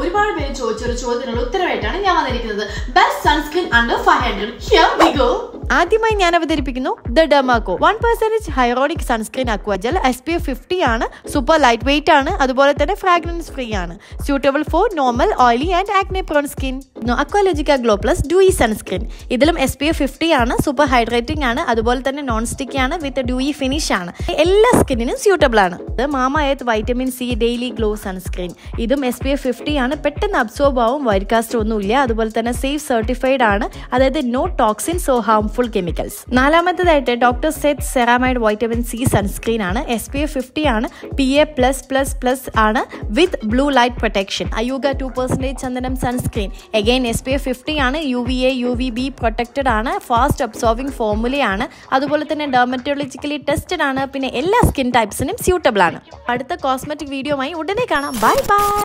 ഒരുപാട് പേര് ചോദിച്ചൊരു ചോദ്യത്തിനുള്ള ഉത്തരവായിട്ടാണ് ഞാൻ വന്നിരിക്കുന്നത് best sunscreen under five hundred here we go ആദ്യമായി ഞാൻ അവതരിപ്പിക്കുന്നു the Derma Co one percentage hyaluronic sunscreen aqua gel S P F fifty ആണ് സൂപ്പർ ലൈറ്റ് വെയിറ്റ് ആണ് അതുപോലെ തന്നെ ഫ്രാഗ്രൻസ് ഫ്രീ ആണ് suitable for normal oily and acne prone skin Aqualogica glow plus dewy sunscreen ഇതിലും S P F fifty ആണ് super hydrating ആണ് അതുപോലെ തന്നെ നോൺ സ്റ്റിക്കി ആണ് വിത്ത് ഡൂയി ഫിനിഷ് ആണ് എല്ലാ സ്കിന്നിനും സ്യൂട്ടബിൾ ആണ് ഇത് Mamaearth vitamin C daily glow sunscreen ഇതും എസ് പി എഫ് ഫിഫ്റ്റി ആണ് പെട്ടെന്ന് അബ്സോർബ് ആവും വൈറ്റ് കാസ്റ്റ് ഒന്നുമില്ല അതുപോലെ തന്നെ സേഫ് സർട്ടിഫൈഡ് ആണ് അതായത് no toxin so harmful chemicals നാലാമത്തേതായിട്ട് doctor Sheth ceramide vitamin C sunscreen ആണ് എസ് പി എഫ് ഫിഫ്റ്റി ആണ് P A plus plus plus ആണ് with blue light protection Aayuga two percentage ചന്ദനം sunscreen again S P F fifty ആണ് U V A U V B protected ആണ് fast absorbing ഫോർമുലയാണ് അതുപോലെ തന്നെ dermatologically tested ആണ് പിന്നെ എല്ലാ സ്കിൻ ടൈപ്സിനും സ്യൂട്ടബിൾ ആണ് അടുത്ത കോസ്മെറ്റിക് വീഡിയോയുമായി ഉടനെ കാണാം ബൈ ബൈ